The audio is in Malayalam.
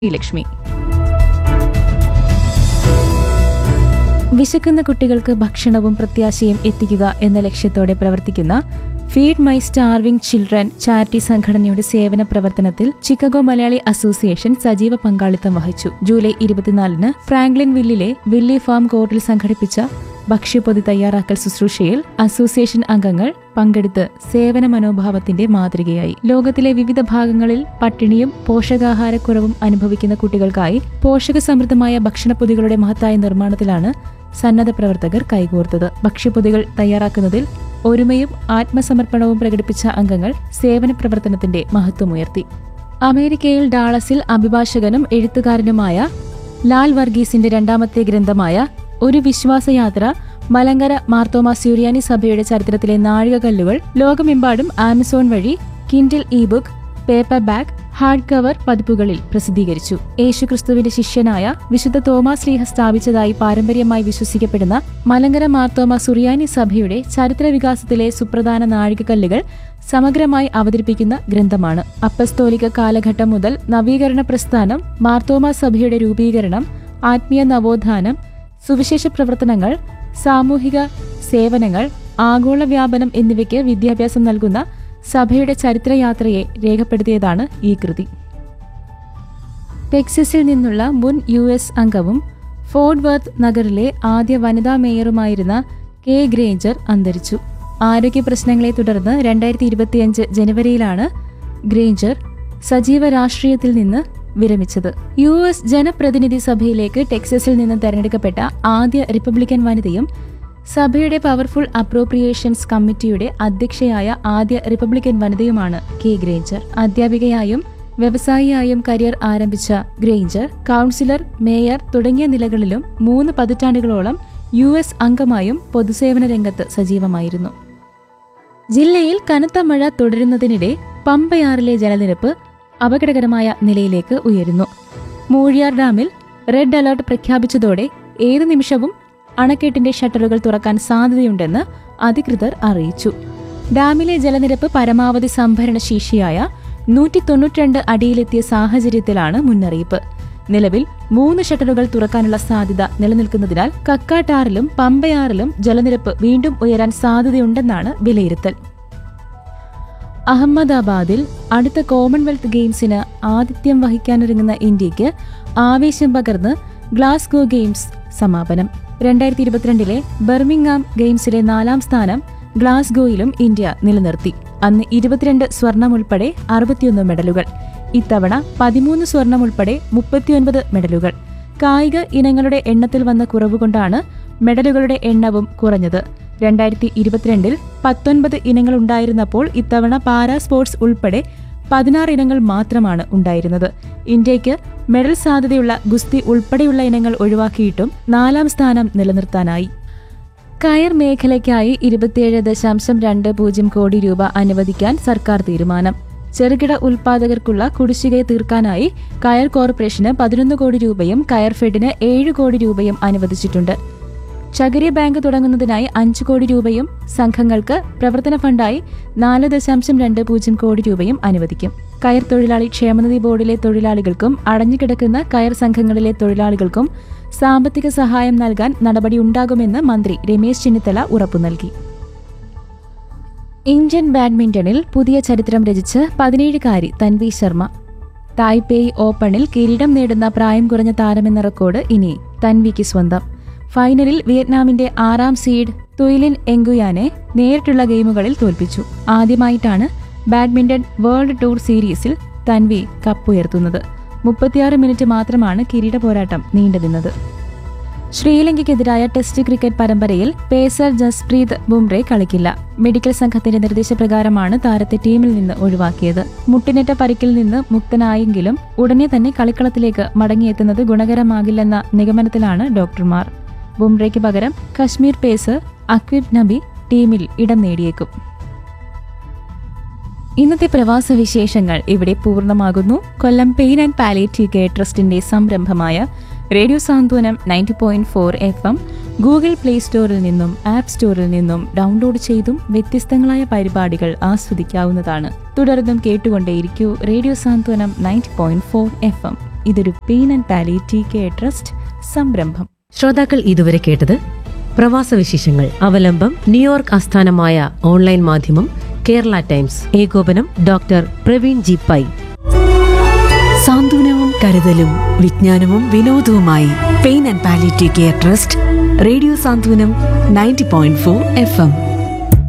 ലക്ഷ്മി വിശക്കുന്ന കുട്ടികൾക്ക് ഭക്ഷണവും പ്രത്യാശയും എത്തിക്കുക എന്ന ലക്ഷ്യത്തോടെ പ്രവർത്തിക്കുന്ന Feed My Starving Children charity സംഘടനയുടെ സേവന പ്രവർത്തനത്തിൽ ചിക്കാഗോ മലയാളി അസോസിയേഷൻ സജീവ പങ്കാളിത്തം വഹിച്ചു ജൂലൈ ഇരുപത്തിനാലിന് ഫ്രാങ്ക്ലിൻ വില്ലിലെ വില്ലി ഫാം കോർട്ടിൽ സംഘടിപ്പിച്ച ഭക്ഷ്യപ്പൊതി തയ്യാറാക്കൽ ശുശ്രൂഷയിൽ അസോസിയേഷൻ അംഗങ്ങൾ പങ്കെടുത്ത് സേവന മനോഭാവത്തിന്റെ മാതൃകയായി ലോകത്തിലെ വിവിധ ഭാഗങ്ങളിൽ പട്ടിണിയും പോഷകാഹാരക്കുറവും അനുഭവിക്കുന്ന കുട്ടികൾക്കായി പോഷകസമൃദ്ധമായ ഭക്ഷണപ്പൊതികളുടെ മഹത്തായ നിർമ്മാണത്തിലാണ് സന്നദ്ധ പ്രവർത്തകർ കൈകോർത്തത് ഭക്ഷ്യപ്പൊതികൾ തയ്യാറാക്കുന്നതിൽ ഒരുമയും ആത്മസമർപ്പണവും പ്രകടിപ്പിച്ച അംഗങ്ങൾ സേവന പ്രവർത്തനത്തിന്റെ മഹത്വമുയർത്തി അമേരിക്കയിൽ ഡാളസിൽ അഭിഭാഷകനും എഴുത്തുകാരനുമായ ലാൽ വർഗീസിന്റെ രണ്ടാമത്തെ ഗ്രന്ഥമായ ഒരു വിശ്വാസയാത്ര മലങ്കര മാർത്തോമ സ്യൂരിയാനി സഭയുടെ ചരിത്രത്തിലെ നാഴികകല്ലുകൾ ലോകമെമ്പാടും ആമസോൺ വഴി Kindle e book paperback hardcover പതിപ്പുകളിൽ പ്രസിദ്ധീകരിച്ചു യേശുക്രിസ്തുവിന്റെ ശിഷ്യനായ വിശുദ്ധ തോമാസ് ലീഹ സ്ഥാപിച്ചതായി പാരമ്പര്യമായി വിശ്വസിക്കപ്പെടുന്ന മലങ്കര മാർത്തോമ സുറിയാനി സഭയുടെ ചരിത്ര വികാസത്തിലെ സുപ്രധാന നാഴികക്കല്ലുകൾ സമഗ്രമായി അവതരിപ്പിക്കുന്ന ഗ്രന്ഥമാണ് അപ്പസ്തോലിക കാലഘട്ടം മുതൽ നവീകരണ പ്രസ്ഥാനം മാർത്തോമ സഭയുടെ രൂപീകരണം ആത്മീയ നവോത്ഥാനം സുവിശേഷ പ്രവർത്തനങ്ങൾ സാമൂഹിക സേവനങ്ങൾ ആഗോള വ്യാപനം എന്നിവയ്ക്ക് വിദ്യാഭ്യാസം നൽകുന്ന സഭയുടെ ചരിത്രയാത്രയെ രേഖപ്പെടുത്തിയതാണ് ഈ കൃതി ടെക്സസിൽ നിന്നുള്ള മുൻ യു എസ് അംഗവും ഫോർട്ട് വർത്ത് നഗറിലെ ആദ്യ വനിതാ മേയറുമായിരുന്ന കെ ഗ്രേഞ്ചർ അന്തരിച്ചു ആരോഗ്യ പ്രശ്നങ്ങളെ തുടർന്ന് രണ്ടായിരത്തി ഇരുപത്തിയഞ്ച് ജനുവരിയിലാണ് ഗ്രേഞ്ചർ സജീവ രാഷ്ട്രീയത്തിൽ നിന്ന് വിരമിച്ചത് യു എസ് ജനപ്രതിനിധി സഭയിലേക്ക് ടെക്സസിൽ നിന്ന് തെരഞ്ഞെടുക്കപ്പെട്ട ആദ്യ റിപ്പബ്ലിക്കൻ വനിതയും സഭയുടെ പവർഫുൾ അപ്രോപ്രിയേഷൻസ് കമ്മിറ്റിയുടെ അധ്യക്ഷയായ ആദ്യ റിപ്പബ്ലിക്കൻ വനിതയുമാണ് കെ ഗ്രേഞ്ചർ അധ്യാപികയായും വ്യവസായിയായും കരിയർ ആരംഭിച്ച ഗ്രേഞ്ചർ കൗൺസിലർ മേയർ തുടങ്ങിയ നിലകളിലും മൂന്ന് പതിറ്റാണ്ടുകളോളം യു എസ് അംഗമായും പൊതുസേവന രംഗത്ത് സജീവമായിരുന്നു ജില്ലയിൽ കനത്ത മഴ തുടരുന്നതിനിടെ പമ്പയാറിലെ ജലനിരപ്പ് അപകടകരമായ നിലയിലേക്ക് ഉയരുന്നു മൂഴിയാർ ഡാമിൽ റെഡ് അലർട്ട് പ്രഖ്യാപിച്ചതോടെ ഏതു നിമിഷവും അണക്കെട്ടിന്റെ ഷട്ടറുകൾ തുറക്കാൻ സാധ്യതയുണ്ടെന്ന് അധികൃതർ അറിയിച്ചു ഡാമിലെ ജലനിരപ്പ് പരമാവധി സംഭരണ ശേഷിയായ നൂറ്റി തൊണ്ണൂറ്റിരണ്ട് അടിയിലെത്തിയ സാഹചര്യത്തിലാണ് മുന്നറിയിപ്പ് നിലവിൽ മൂന്ന് ഷട്ടറുകൾ തുറക്കാനുള്ള സാധ്യത നിലനിൽക്കുന്നതിനാൽ കക്കാട്ടാറിലും പമ്പയാറിലും ജലനിരപ്പ് വീണ്ടും ഉയരാൻ സാധ്യതയുണ്ടെന്നാണ് വിലയിരുത്തൽ അഹമ്മദാബാദിൽ അടുത്ത കോമൺവെൽത്ത് ഗെയിംസിന് ആതിഥ്യം വഹിക്കാനൊരുങ്ങുന്ന ഇന്ത്യയ്ക്ക് ആവേശം പകർന്ന് ഗ്ലാസ്ഗോ ഗെയിംസ് സമാപനം രണ്ടായിരത്തി ഇരുപത്തിരണ്ടിലെ ബർമിംഗാം ഗെയിംസിലെ നാലാം സ്ഥാനം ഗ്ലാസ്ഗോയിലും ഇന്ത്യ നിലനിർത്തി അന്ന് ഇരുപത്തിരണ്ട് സ്വർണം ഉൾപ്പെടെ അറുപത്തിയൊന്ന് മെഡലുകൾ ഇത്തവണ പതിമൂന്ന് സ്വർണം ഉൾപ്പെടെ മുപ്പത്തിയൊൻപത് മെഡലുകൾ കായിക ഇനങ്ങളുടെ എണ്ണത്തിൽ വന്ന കുറവുകൊണ്ടാണ് മെഡലുകളുടെ എണ്ണവും കുറഞ്ഞത് രണ്ടായിരത്തി ഇരുപത്തിരണ്ടിൽ പത്തൊൻപത് ഇനങ്ങൾ ഉണ്ടായിരുന്നപ്പോൾ ഇത്തവണ പാരാ സ്പോർട്സ് ഉൾപ്പെടെ പതിനാറ് ഇനങ്ങൾ മാത്രമാണ് ഉണ്ടായിരുന്നത് ഇന്ത്യയ്ക്ക് മെഡൽ സാധ്യതയുള്ള ഗുസ്തി ഉൾപ്പെടെയുള്ള ഇനങ്ങൾ ഒഴിവാക്കിയിട്ടും നാലാം സ്ഥാനം നിലനിർത്താനായി കയർ മേഖലയ്ക്കായി ഇരുപത്തിയേഴ് ദശാംശം രണ്ട് പൂജ്യം കോടി രൂപ അനുവദിക്കാൻ സർക്കാർ തീരുമാനം ചെറുകിട ഉൽപാദകർക്കുള്ള കുടിശ്ശിക തീർക്കാനായി കയർ കോർപ്പറേഷന് പതിനൊന്ന് കോടി രൂപയും കയർ ഫെഡിന് ഏഴ് കോടി രൂപയും അനുവദിച്ചിട്ടുണ്ട് ചകിരി ബാങ്ക് തുടങ്ങുന്നതിനായി അഞ്ചു കോടി രൂപയും സംഘങ്ങൾക്ക് പ്രവർത്തന ഫണ്ടായി നാല് ദശാംശം രണ്ട് പൂജ്യം കോടി രൂപയും അനുവദിക്കും കയർ തൊഴിലാളി ക്ഷേമനിധി ബോർഡിലെ തൊഴിലാളികൾക്കും അടഞ്ഞുകിടക്കുന്ന കയർ സംഘങ്ങളിലെ തൊഴിലാളികൾക്കും സാമ്പത്തിക സഹായം നൽകാൻ നടപടിയുണ്ടാകുമെന്ന് മന്ത്രി രമേശ് ചെന്നിത്തല ഉറപ്പു നൽകി ഇന്ത്യൻ ബാഡ്മിന്റണിൽ പുതിയ ചരിത്രം രചിച്ച് പതിനേഴുകാരി തൻവി ശർമ്മ തായ്പേയ് ഓപ്പണിൽ കിരീടം നേടുന്ന പ്രായം കുറഞ്ഞ താരമെന്ന റെക്കോർഡ് ഇനി തൻവിക്ക് സ്വന്തം ഫൈനലിൽ വിയറ്റ്നാമിന്റെ ആറാം സീഡ് തുയിലിൻ എങ്കുയാനെ നേരിട്ടുള്ള ഗെയിമുകളിൽ തോൽപ്പിച്ചു ആദ്യമായിട്ടാണ് ബാഡ്മിന്റൺ വേൾഡ് ടൂർ സീരീസിൽ തൻവി കപ്പുയർത്തുന്നത് മുപ്പത്തിയാറ് മിനിറ്റ് മാത്രമാണ് കിരീട പോരാട്ടം നീണ്ടുനിന്നത് ശ്രീലങ്കയ്ക്കെതിരായ ടെസ്റ്റ് ക്രിക്കറ്റ് പരമ്പരയിൽ പേസർ ജസ്പ്രീത് ബുംറെ കളിക്കില്ല മെഡിക്കൽ സംഘത്തിന്റെ നിർദ്ദേശപ്രകാരമാണ് താരത്തെ ടീമിൽ നിന്ന് ഒഴിവാക്കിയത് മുട്ടിനേറ്റ പരിക്കിൽ നിന്ന് മുക്തനായെങ്കിലും ഉടനെ തന്നെ കളിക്കളത്തിലേക്ക് മടങ്ങിയെത്തുന്നത് ഗുണകരമാകില്ലെന്ന നിഗമനത്തിലാണ് ഡോക്ടർമാർ ബുംറയ്ക്ക് പകരം കശ്മീർ പേസർ അക്വിബ് നബി ടീമിൽ ഇടം നേടിയേക്കും ഇന്നത്തെ പ്രവാസ വിശേഷങ്ങൾ ഇവിടെ പൂർണ്ണമാകുന്നു Kollam pain and palliative care ട്രസ്റ്റിന്റെ സംരംഭമായ radio Santhwanam ninety point four F M Google Play സ്റ്റോറിൽ നിന്നും ആപ്പ് സ്റ്റോറിൽ നിന്നും ഡൗൺലോഡ് ചെയ്തും വ്യത്യസ്തങ്ങളായ പരിപാടികൾ ആസ്വദിക്കാവുന്നതാണ് തുടർന്നും കേട്ടുകൊണ്ടേയിരിക്കൂ radio Santhwanam ninety point four F M ഇതൊരു pain and palliative care trust സംരംഭം ശ്രോതാക്കൾ ഇതുവരെ കേട്ടത് പ്രവാസ വിശേഷങ്ങൾ അവലംബം ന്യൂയോർക്ക് ആസ്ഥാനമായ ഓൺലൈൻ മാധ്യമം കേരള ടൈംസ് ഏകോപനം ഡോക്ടർ പ്രവീൺ ജി പൈ സാന്ത്വനവും കരുതലും വിജ്ഞാനവും വിനോദവുമായി pain and palliative care trust radio Santhwanam ninety point four F M